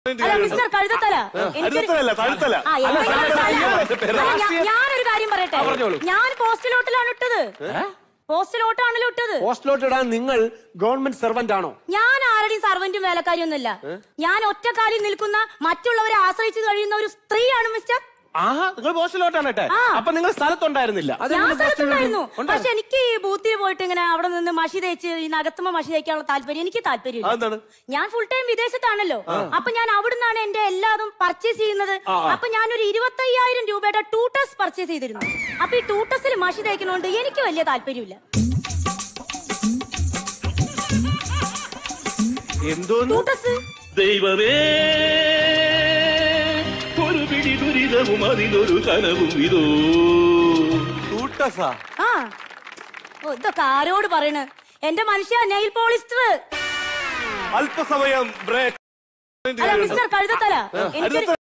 അല്ല മിസ്റ്റർ കഴുതത്തല എനിക്കൊരു- കഴുതത്തല, തഴുത്തല. ആ, എന്തെങ്കിലും അല്ല, തല. അല്ല, അല്ല, ഞാ- ഞാനൊരു കാര്യം പറയട്ടെ പറഞ്ഞോളൂ. ഞാൻ പോസ്റ്റലോട്ടിലാണ് ഇട്ടത് പോസ്റ്റലോട്ടാണല്ലോ ഇട്ടത് പോസ്റ്റിലോട്ട് ഇടാൻ നിങ്ങൾ ഗവൺമെന്റ് സെർവന്റ് ആണോ ഞാൻ ആരുടെയും സർവന്റും വേലക്കാരിയൊന്നുമല്ല ഞാൻ ഒറ്റക്കാലിൽ നിൽക്കുന്ന മറ്റുള്ളവരെ ആശ്രയിച്ച് കഴിയുന്ന ഒരു സ്ത്രീയാണ് മിസ്റ്റർ ആഹാ നിങ്ങൾ പോസ്റ്റിലോട്ടാണ് ഇട്ടെ ആ. അപ്പൊ നിങ്ങൾ സ്ഥലത്തുണ്ടായിരുന്നില്ല ഞാൻ സ്ഥലത്തുണ്ടായിരുന്നു പക്ഷെ എനിക്ക് ഈ ബൂത്തിൽ പോയിട്ട് ഇങ്ങനെ അവിടെ നിന്ന് മഷി തേച്ച് ഈ നഗത്തുമ്പോ മഷി തേക്കാനുള്ള താല്പര്യം എനിക്ക് താല്പര്യമില്ല അതെന്താണ് ഞാൻ ഫുൾ ടൈം വിദേശത്താണല്ലോ അപ്പൊ ഞാൻ അവിടുന്നാണ് എന്റെ എല്ലാതും പർച്ചേസ് ചെയ്യുന്നത് അപ്പൊ ഞാനൊരു ഇരുപത്തി അയ്യായിരം രൂപയുടെ ടൂട്ടസ് പർച്ചേസ് ചെയ്തിരുന്നു അപ്പൊ ഈ ടൂട്ടസിൽ മഷി തേക്കുന്നതുകൊണ്ട് എനിക്ക് വലിയ താല്പര്യമില്ല എന്തോന്ന് ടൂട്ടസ് ദൈവമേ ഒരു പിടി ദുരിതവും അതിലൊരു കനവും ഇതോ ടൂട്ടസാ ആ ഓ, ഇതൊക്കെ ആരോട് പറയണ് എന്റെ മനുഷ്യ നെയിൽ പോളിസ്റ്റർ അല്പസമയം ബ്രേക്ക് അല്ല മിസ്റ്റർ കഴുതത്തല എനിക്കൊരു